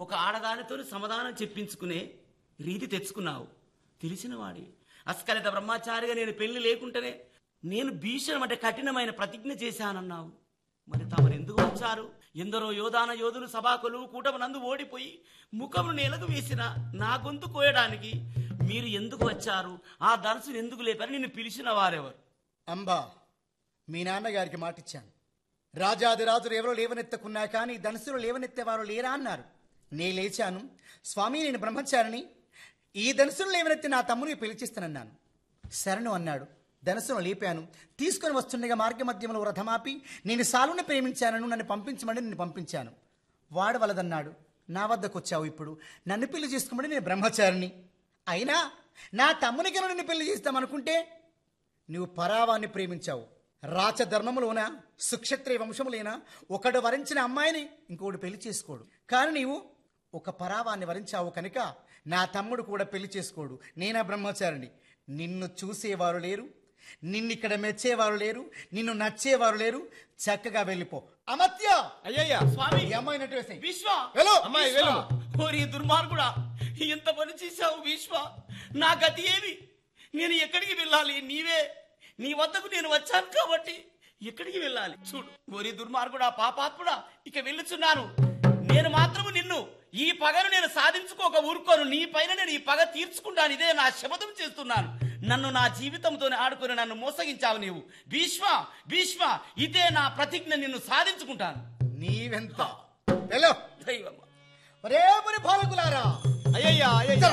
ఒక ఆడదానితో సమాధానం చెప్పించుకునే రీతి తెచ్చుకున్నావు తెలిసిన వాడి అస్కలిత బ్రహ్మచారిగా నేను పెళ్లి లేకుంటేనే నేను భీషణం అంటే కఠినమైన ప్రతిజ్ఞ చేశానన్నావు మరి తమరు ఎందుకు వచ్చారు ఎందరో యోధాన యోధులు సభాకులు కూటమనందు ఓడిపోయి ముఖమును నేలకు వేసిన నా గొంతు కోయడానికి మీరు ఎందుకు వచ్చారు ఆ ధనసును ఎందుకు లేపారు నిన్ను పిలిచిన వారెవరు అంబా మీ నాన్నగారికి మాటిచ్చాను రాజాదిరాజులు ఎవరో లేవనెత్తకున్నా కానీ ధనుసులు లేవనెత్తేవారు లేరా అన్నారు నే లేచాను స్వామి నేను బ్రహ్మచారిని ఈ ధనుసులు లేవనెత్తి నా తమ్ముని పిలిచిస్తానన్నాను శరణు అన్నాడు ధనుసును లేపాను తీసుకొని వస్తుండగా మార్గ మధ్యంలో రథమాపి నేను సాలుని ప్రేమించానను నన్ను పంపించమని నిన్ను పంపించాను వాడు వలదన్నాడు నా వద్దకు వచ్చావు ఇప్పుడు నన్ను పెళ్లి చేసుకోమని నేను బ్రహ్మచారిని అయినా నా తమ్మునికి నిన్ను పెళ్లి చేస్తామనుకుంటే నువ్వు పరావాన్ని ప్రేమించావు రాచధర్మములోన సుక్షత్రియ వంశములేనా ఒకడు వరించిన అమ్మాయిని ఇంకోటి పెళ్లి చేసుకోడు కానీ నీవు ఒక పరావాన్ని వరించావు కనుక నా తమ్ముడు కూడా పెళ్లి చేసుకోడు నేనా బ్రహ్మచారిని నిన్ను చూసేవారు లేరు నిన్నిక్కడ మెచ్చేవారు లేరు నిన్ను నచ్చేవారు లేరు చక్కగా వెళ్ళిపో అమత్య అయ్యయ్యా స్వామి ఈ అమ్మాయి నటు వేసేయ్. విశ్వ వెళ్ళు. అమ్మాయి, విశ్వ! వెళ్ళు. ఓరి దుర్మార్గుడా ఎంత పని చేశావు విశ్వ నా గతి ఏమి నేను ఎక్కడికి వెళ్ళాలి నీవే నీ వద్దకు నేను వచ్చాను కాబట్టి ఎక్కడికి వెళ్ళాలి చూడు ఓరి దుర్మార్గుడా పాపాత్ముడా ఇక వెళ్ళుచున్నాను నేను మాత్రము నిన్ను ఈ పగను నేను సాధించుకోక ఊరుకోను నీ పైన నేను ఈ పగ తీర్చుకుంటాను ఇదే నా శపథం చేస్తున్నాను నన్ను నా జీవితంతో ఆడుకుని నన్ను మోసగించావు నీవు భీష్మ భీష్మ ఇదే నా ప్రతిజ్ఞ నిన్ను సాధించుకుంటాను నీవెంత వెళ్ళు దైవమ్మ రేపుని పాలకులారా అయ్యయ్యా అయ్యయ్యా